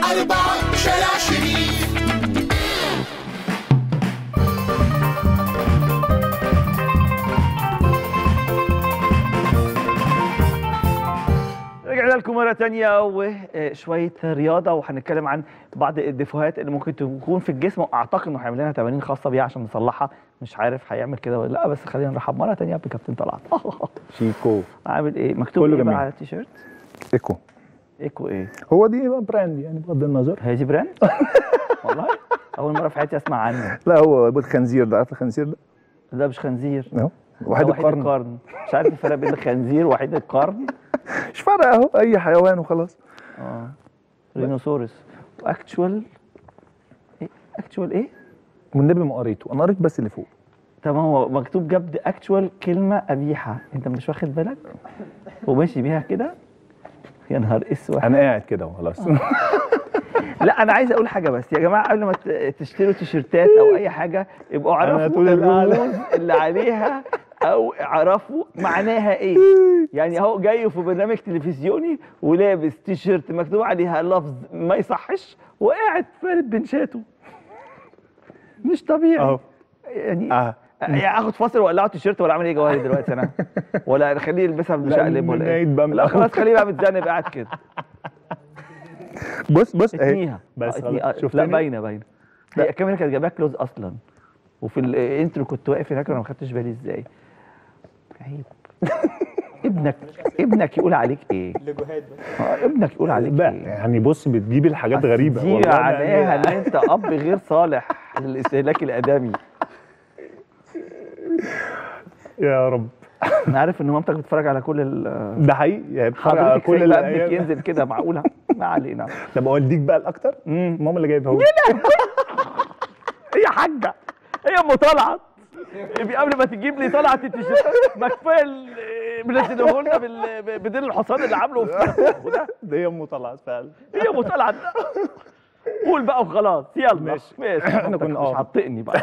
أربعة شارع شريف رجعنا لكم مرة تانية وشوية رياضة وهنتكلم عن بعض الديفوهات اللي ممكن تكون في الجسم واعتقد انه هيعمل لنا تمارين خاصة بيها عشان نصلحها مش عارف هيعمل كده ولا لا بس خلينا نرحب مرة تانية بكابتن طلعت شيكو عامل ايه؟ مكتوب كله ايه بقى جميل. على التيشيرت؟ ايكو ايكو ايه؟ هو دي بقى براند يعني بغض النظر هي دي براند؟ والله أول مرة في حياتي أسمع عنه لا هو بيت خنزير ده عارف الخنزير ده ده مش خنزير اهو ده وحيد وحيد القرن القرن مش عارف الفرق بين الخنزير ووحيد القرن مش فارقه اهو اي حيوان وخلاص اه رينوسورس واكتشوال ايه اكتشوال ايه؟ والنبي ما قريته انا قريت بس اللي فوق طب ما هو مكتوب جنب اكتشوال كلمه قبيحه انت مش واخد بالك وماشي بيها كده يا نهار اسود انا قاعد كده وخلاص لا انا عايز اقول حاجه بس يا جماعه قبل ما ت- تشتروا تيشيرتات او اي حاجه يبقوا أنا عرفوا طول القعدة. الرموز اللي عليها او اعرفوا معناها ايه يعني اهو جاي في برنامج تلفزيوني ولابس تيشيرت مكتوب عليها لفظ ما يصحش وقاعد فارد بنشاته مش طبيعي اهو يعني اه يعني اخد فاصل واقلعه التيشيرت ولا اعمل ايه جوهري دلوقتي انا ولا اخليه يلبسها بمشقلب ولا ايه نعيد بقى من لا الأول. خلاص خليه بقى متذنب قاعد كده بص بص اهي اتنيها بس آه، اتني- خلاص. آه، شفتني؟ لا باينه باينه هي الكاميرا كانت جايباها كلوز اصلا وفي الانترو كنت واقف هناك وانا ما خدتش بالي ازاي عيب ابنك ابنك يقول عليك ايه؟ اه ابنك يقول عليك بقى ايه؟ يعني بص بتجيب الحاجات غريبه دي والله معناها يعني- ان انت اب غير صالح للاستهلاك الادمي يا رب انا عارف ان مامتك بتتفرج على كل ال ده حقيقي يعني بتفرج على حضرتك كل كل ابنك الايام ينزل كده معقوله ما علينا طب اوديك بقى الاكتر امم ماما اللي جايبها هو هي حاجه هي ام طلعت يبقى قبل ما تجيب لي طلعت التيشيرت ما كفايه ال- منزله لنا بال- بديل الحصان اللي عامله في ده ده هي ام طلعت فعلا هي ام طلعت ده قول بقى وخلاص يلا ماشي. ماشي احنا مامتك كنا مش اه. هتطقني بقى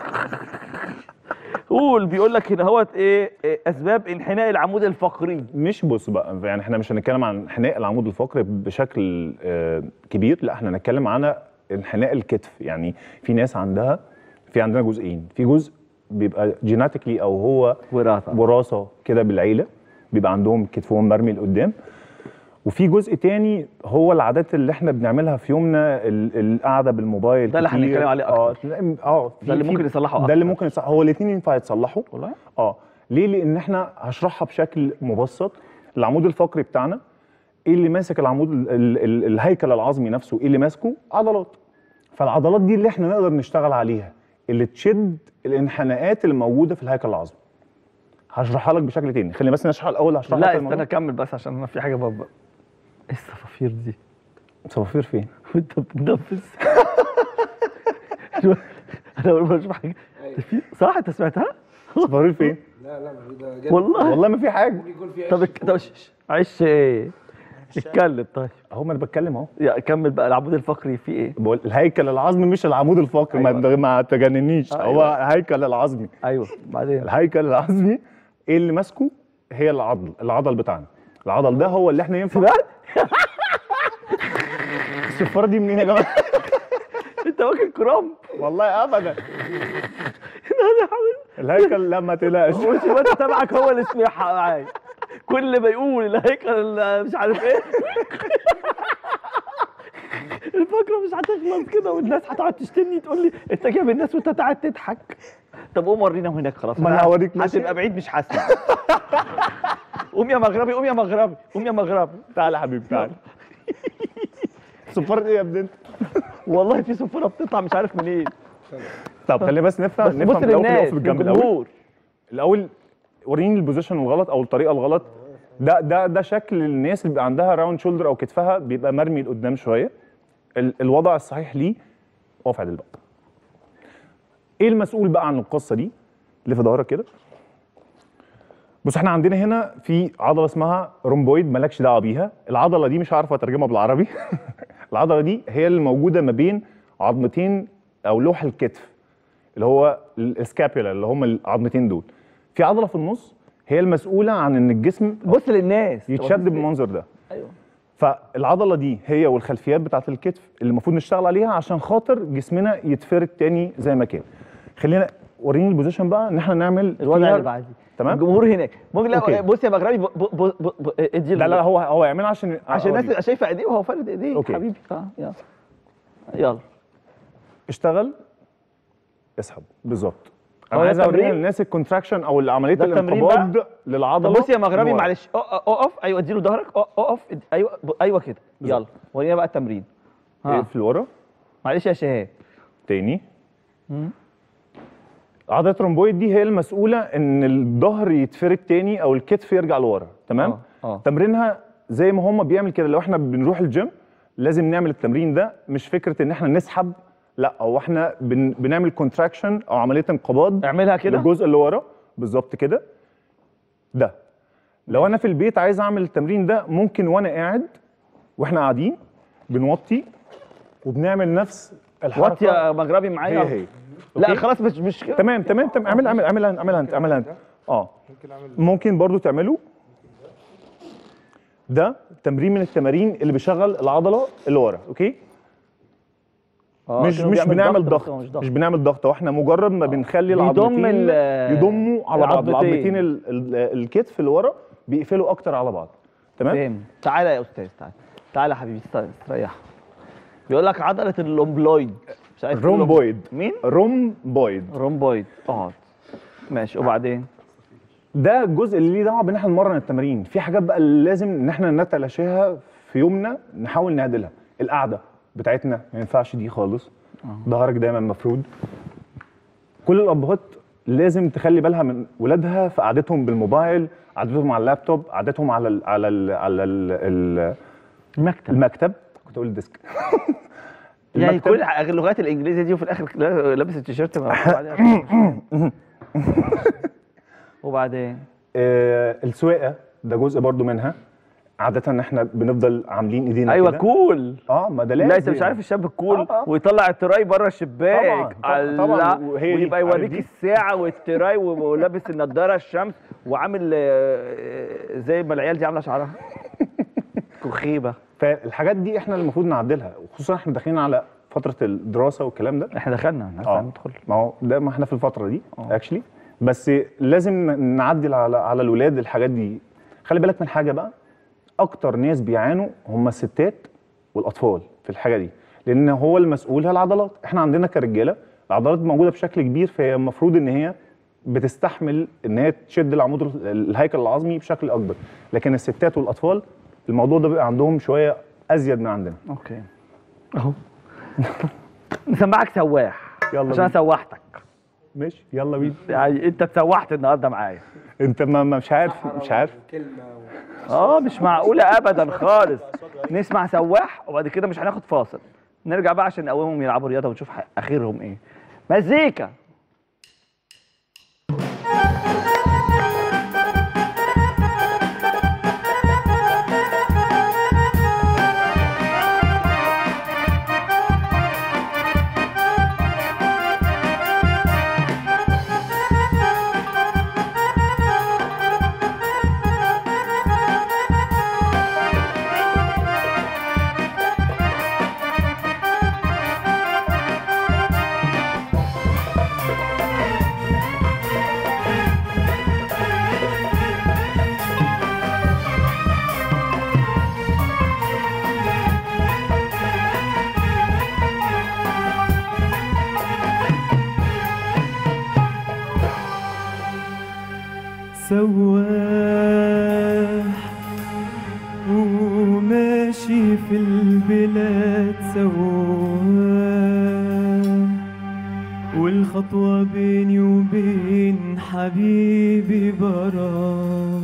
قول بيقول لك هنا هوت ايه إيه اسباب انحناء العمود الفقري مش بص بقى يعني احنا مش هنتكلم عن انحناء العمود الفقري بشكل آه، كبير لا احنا هنتكلم عن انحناء الكتف يعني في ناس عندها في عندنا جزئين في جزء بيبقى جيناتيكلي او هو وراثه وراثه كده بالعيله بيبقى عندهم كتفهم مرمي لقدام وفي جزء تاني هو العادات اللي احنا بنعملها في يومنا ال- القعده بالموبايل ده اللي كتير. هنتكلم عليه اه أكتر. تلاقي- اه في- ده اللي في- ممكن يصلحه ده اللي أكتر. ممكن يصلح هو الاثنين ينفع يتصلحوا والله اه ليه لان احنا هشرحها بشكل مبسط العمود الفقري بتاعنا ايه اللي ماسك العمود ال ال ال الهيكل العظمي نفسه ايه اللي ماسكه عضلات فالعضلات دي اللي احنا نقدر نشتغل عليها اللي تشد الانحناءات اللي موجوده في الهيكل العظمي هشرحها لك بشكل تاني خليني بس نشرح الاول هشرح لك لا الموضوع. استنى كمل بس عشان انا في حاجه بابا ايه الصفافير دي صفافير فين وانت بتنفس انا اول مره اشوف حاجه ده في صح انت سمعتها؟ صفافير فين لا لا ما ده جد والله والله ما في حاجه يكون في طب اتك- طب ش- عش ايه؟ اتكلم طيب اهو ما انا بتكلم اهو يا كمل بقى العمود الفقري فيه ايه؟ بقول الهيكل العظمي مش العمود الفقري أيوة. ما ما تجننيش أيوة. هو الهيكل العظمي ايوه بعدين الهيكل العظمي ايه اللي ماسكه هي العضل العضل بتاعنا العضل ده هو اللي احنا ينفع سمعت؟ الصفاره دي منين يا جماعه انت واكل كرامب والله ابدا انا حاول الهيكل لا ما تقلقش مش الواد تبعك هو اللي سمعها معايا كل ما يقول الهيكل ال- مش عارف ايه الفقره مش هتخلص كده والناس هتقعد تشتمني تقول لي انت جايب الناس وانت قاعد تضحك طب قوم ورينا هناك خلاص ما أنا هوريك ماشي. هتبقى بعيد مش هسمع قوم يا مغربي قوم يا مغربي قوم يا مغربي تعالى يا حبيبي تعالى صفاره ايه يا ابني انت والله في صفاره بتطلع مش عارف منين طب خلينا بس نفهم بس نفهم بص الأول كده للناس نقف بالجنب الاول للجمهور الاول وريني البوزيشن الغلط او الطريقه الغلط ده ده ده شكل الناس اللي بيبقى عندها راوند شولدر او كتفها بيبقى مرمي لقدام شويه ال الوضع الصحيح ليه اقف عدل بقى ايه المسؤول بقى عن القصه دي اللي في ظهرك كده بص احنا عندنا هنا في عضله اسمها رومبويد مالكش دعوه بيها العضله دي مش عارف اترجمها بالعربي العضله دي هي اللي موجوده ما بين عظمتين او لوح الكتف اللي هو السكابيولا اللي هم العظمتين دول في عضله في النص هي المسؤوله عن ان الجسم بص للناس يتشد بالمنظر ده ايوه فالعضله دي هي والخلفيات بتاعه الكتف اللي المفروض نشتغل عليها عشان خاطر جسمنا يتفرد تاني زي ما كان خلينا وريني البوزيشن بقى ان احنا نعمل الوضع فيها- اللي بعديه تمام الجمهور هناك ممكن لا أوكي. بص يا مغربي ب- ب- ب- ب- ب- ادي لا لا هو هو يعملها عشان عشان الناس أوريك. تبقى شايفه ايديه وهو فارد ايديه أوكي. حبيبي اه يلا يلا اشتغل اسحب بالظبط هو انا ده عايز اوريها التمرين؟ للناس الكونتراكشن او عمليه ده التمرين الانقباض بقى؟ للعضله طب بص يا مغربي من ورا. معلش أ- أ- اقف ايوه اديله ظهرك أ- اقف اد- ايوه ب- ايوه كده يلا ورينا بقى التمرين ها اقف لورا معلش يا شهاب تاني عضله الرومبويد دي هي المسؤوله ان الظهر يتفرد تاني او الكتف يرجع لورا تمام آه، آه. تمرينها زي ما هم بيعمل كده لو احنا بنروح الجيم لازم نعمل التمرين ده مش فكره ان احنا نسحب لا او احنا بن بنعمل كونتراكشن او عمليه انقباض اعملها كده الجزء اللي ورا بالظبط كده ده لو انا في البيت عايز اعمل التمرين ده ممكن وانا قاعد واحنا قاعدين بنوطي وبنعمل نفس الحركه وطي يا مغربي معايا هي هي لا أوكي؟ خلاص مش مش كده تمام تمام تمام اعمل اعمل اعملها انت اعملها انت اعملها انت اه ممكن برضو تعمله ده تمرين من التمارين اللي بيشغل العضله اللي ورا اوكي آه، مش كأنه مش بيعمل بنعمل بس ضغط هو مش ضغط مش بنعمل ضغط واحنا مجرد ما بنخلي بيضم العضلتين ال- يضموا على بعض العضلتين. العضلتين ال- ال- الكتف اللي ورا بيقفلوا اكتر على بعض تمام فاهم تعالى يا استاذ تعالى تعالى يا حبيبي است- استريح بيقول لك عضله اللومبلويد مش عارف تقول رومبويد مين رومبويد رومبويد اقعد ماشي وبعدين ده الجزء اللي ليه دعوه بان احنا نمرن التمارين في حاجات بقى اللي لازم ان احنا نتلاشاها في يومنا نحاول نعدلها القعده بتاعتنا ما ينفعش دي خالص ظهرك دايما مفرود كل الابهات لازم تخلي بالها من ولادها في قعدتهم بالموبايل قعدتهم على اللابتوب قعدتهم على ال على ال على ال ال المكتب المكتب كنت اقول الديسك يعني المكتب. كل ح- اللغات الانجليزيه دي وفي الاخر لا- لابس التيشيرت مكتوب عليه وبعدين آه السواقه ده جزء برضو منها عاده ان احنا بنفضل عاملين ايدينا ايوه كده. كول اه ما ده لازم لا انت مش عارف الشاب الكول آه، آه. ويطلع التراي بره الشباك طبعاً، طبعاً، طبعاً. الله. وهي دي، ويبقى عارف يوريك دي؟ الساعه والتراي ولابس النضاره الشمس وعامل آه، زي ما العيال دي عامله شعرها كخيبه فالحاجات دي احنا المفروض نعدلها وخصوصا احنا داخلين على فتره الدراسه والكلام ده احنا دخلنا الناس اه هندخل ما هو ده ما احنا في الفتره دي اكشلي بس لازم ن- نعدل على على الولاد الحاجات دي خلي بالك من حاجه بقى اكتر ناس بيعانوا هم الستات والاطفال في الحاجه دي لان هو المسؤول هي العضلات احنا عندنا كرجاله العضلات موجوده بشكل كبير فهي المفروض ان هي بتستحمل ان هي تشد العمود ال- الهيكل العظمي بشكل اكبر لكن الستات والاطفال الموضوع ده بيبقى عندهم شويه ازيد من عندنا اوكي اهو نسمعك سواح يلا عشان بينا. أنا سوحتك ماشي يلا بينا يعني انت اتسوحت النهارده معايا انت ما ما- مش عارف مش عارف اه مش معقوله ابدا خالص نسمع سواح وبعد كده مش هناخد فاصل نرجع بقى عشان نقومهم يلعبوا رياضه ونشوف ح- اخرهم ايه مزيكا سواح وماشي في البلاد سواح والخطوة بيني وبين حبيبي برا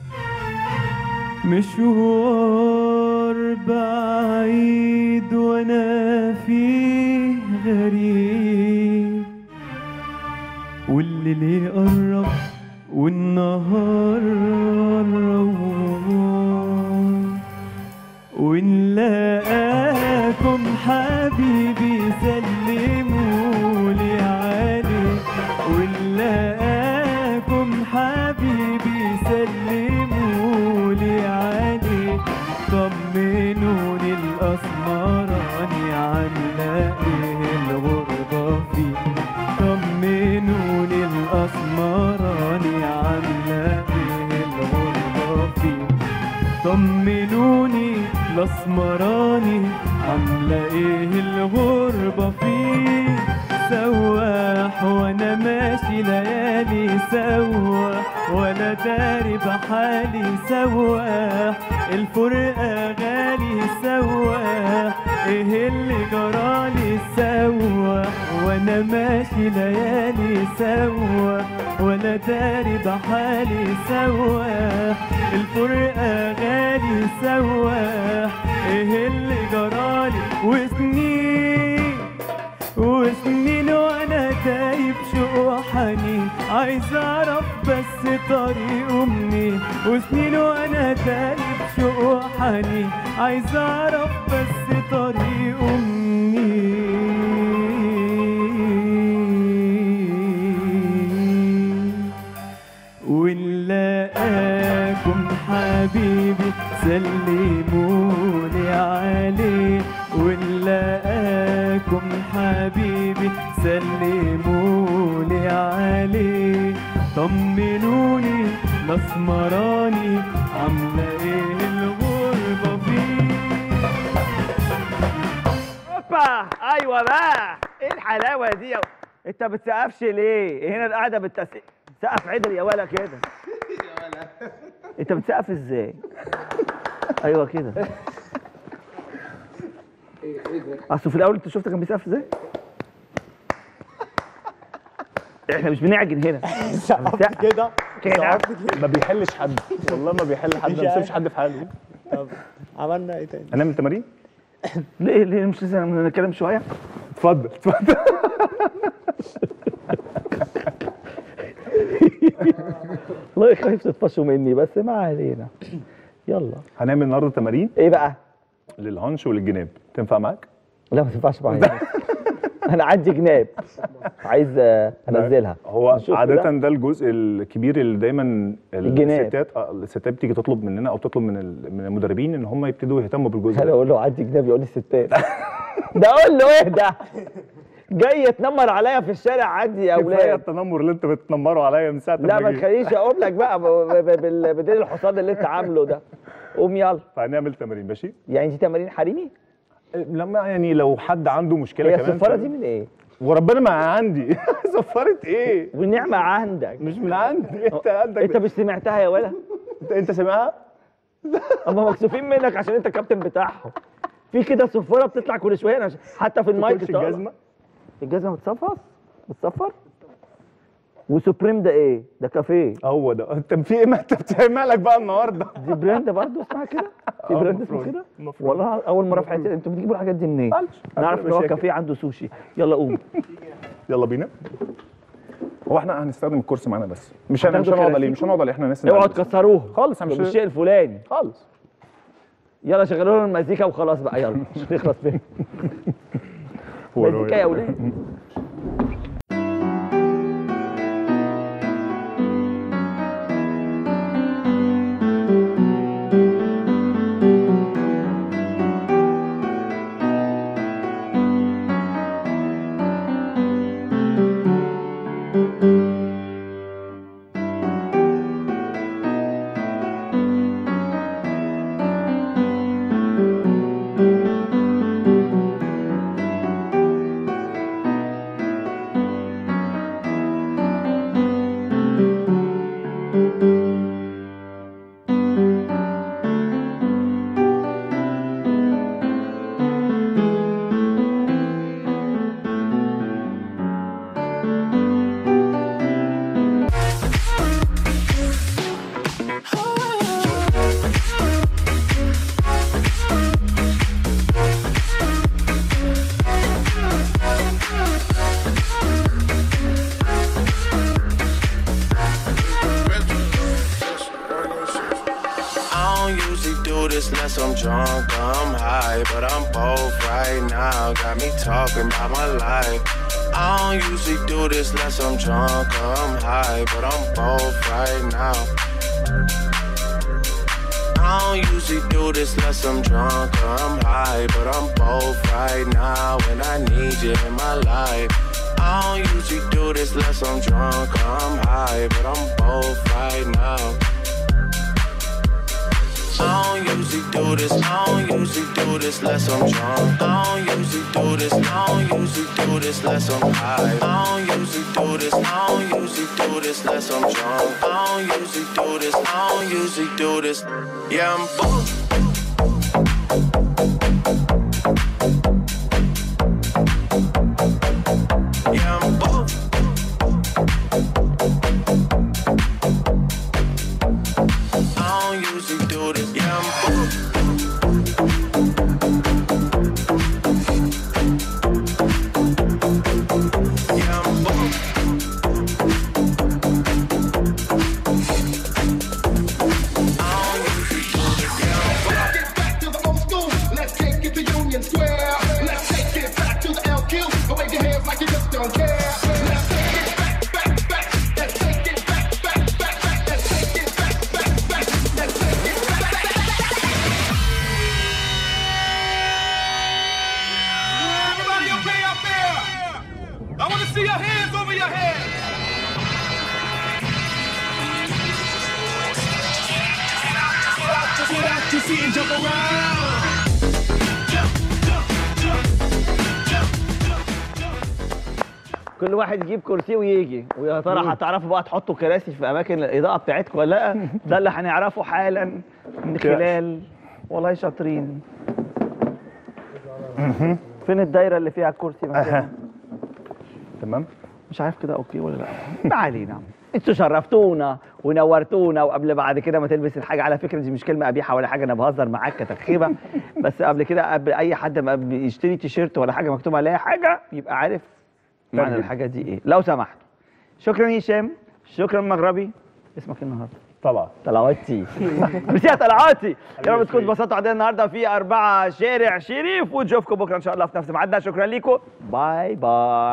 مشوار بعيد وانا فيه غريب والليل يقرب والنهار قرب ونلاقاكم حبيبي سلمولي عليه ونلاقاكم حبيبي سلمولي عليه طمنوني الاسمراني عاملة ايه الغربة فيه سواح وانا ماشي ليالي سواح ولا داري بحالي سواح الفرقة غالي سواح ايه اللي جرالي سواح وانا ماشي ليالي سواح ولا داري بحالي سواح الفرقة غالي سواح ايه اللي جرالي وسنين وسنين وانا تايه بشوق وحنين عايز اعرف بس طريقه منين وسنين وانا تايه بشوق وحنين عايز اعرف بس طريقه منين ونلاقاكم حبيبي سلمولي عليه ونلاقاكم حبيبي سلمولي عليه طمنوني الاسمراني عامله ايه الغربه فيه اوبا ايوه بقى ايه الحلاوه دي يا- انت بتسقفش ليه هنا القعده بالتسقيف سقف عدل يا ولا كده انت بتسقف ازاي ايوه كده اصل في الاول انت شفت كان بيسقف ازاي احنا مش بنعجن هنا بنسقف كده كده ما بيحلش حد والله ما بيحل حد ما بيسيبش حد في حاله طب عملنا ايه تاني؟ هنعمل تمارين ليه ليه مش لازم نتكلم شويه اتفضل اتفضل والله خايف تطفشوا مني بس ما علينا يلا هنعمل النهارده تمارين ايه بقى للهانش وللجناب تنفع معاك لا ما تنفعش معايا انا عندي جناب عايز آه، انزلها هو نشوف عادة ده. ده الجزء الكبير اللي دايما الجناب. الستات آه، الستات بتيجي تطلب مننا او تطلب من ال- من المدربين ان هم يبتدوا يهتموا بالجزء انا ده اقول له عندي جناب يقول لي ستات ده اقول له ايه ده جاي يتنمر عليا في الشارع عندي يا كفايه اولاد التنمر اللي انت بتنمره عليا من ساعه لا ما جيت. تخلينيش اقول لك بقى ب- ب- بال- بديل الحصان اللي انت عامله ده قوم يلا فهنعمل تمارين ماشي يعني دي تمارين حريمي لما يعني لو حد عنده مشكله هي كمان الصفاره دي من ايه وربنا ما عندي صفرت ايه والنعمه عندك مش من عندي انت عندك انت مش سمعتها يا ولا انت, انت سامعها هم مكسوفين منك عشان انت الكابتن بتاعهم في كده صفاره بتطلع كل شويه أنا مش- حتى في المايك تخش طالع. الجزمه الجزمه بتصفر بتصفر وسوبريم ده ايه ده كافيه هو ده انت في ايه ما انت بتعملك بقى النهارده دي براند برضه اسمها كده في آه، براند اسمه المفروض. كده المفروض. والله اول مره في حياتي انتوا بتجيبوا الحاجات دي منين معلش. نعرف ان هو مشاكل. كافيه عنده سوشي يلا قوم يلا بينا هو احنا هنستخدم الكرسي معانا بس مش هن- مش هتاخدوا هنقعد عليه مش كراسيكم؟ هنقعد عليه احنا ناس اوعوا نعمل. تكسروه خالص ده مش بالشيء الفلاني خالص يلا شغلوا لنا المزيكا وخلاص بقى يلا مش نخلص منه مزيكا يا اولاد I don't usually do this unless I'm drunk or I'm high, but I'm both right now. Got me talking about my life. I don't usually do this unless I'm drunk or I'm high, but I'm both right now. I don't usually do this unless I'm drunk or I'm high, but I'm both right now. And I need you in my life. I don't usually do this unless I'm drunk or I'm high, but I'm both right now. I don't usually do this. I don't usually do this unless I'm drunk. I don't usually do this. I don't usually do this unless I'm high. I don't usually do this. I don't usually do this unless I'm drunk. I don't usually do this. I don't usually do this. Yeah, I'm booked. Yeah, I'm booked. I don't usually do this. Yeah, I'm booked. Yeah, I'm booked. Get back to the old school. Let's take it to Union Square. Let's take it back to the LQ. Wave your hands like you just don't care. Let's take it back, back, back. Let's take it back, back, back, back. Let's take it back, back, back. Let's take it back, back, back. Everybody okay up there? I want to see your hands over your head. Get out your seat and jump around. كل واحد يجيب كرسي ويجي ويا ترى هتعرفوا بقى تحطوا كراسي في اماكن الاضاءه بتاعتكم ولا لا ده اللي هنعرفه حالا من خلال والله شاطرين فين الدايره اللي فيها الكرسي مكانها؟ تمام مش عارف كده اوكي ولا لا ما علينا انتوا شرفتونا ونورتونا وقبل بعد كده ما تلبس الحاجه على فكره دي مش كلمه قبيحه ولا حاجه انا بهزر معاك كتخيبه بس قبل كده قبل اي حد ما بيشتري تيشيرت ولا حاجه مكتوب عليها حاجه يبقى عارف معنى ترجم. الحاجه دي ايه لو سمحتوا شكرا هشام شكرا مغربي اسمك إيه النهارده طبعا طلعاتي ميرسي يا طلعاتي يا رب تكونوا اتبسطتوا عندنا النهارده في أربعة شارع شريف ونشوفكم بكره ان شاء الله في نفس ميعادنا شكرا لكم باي باي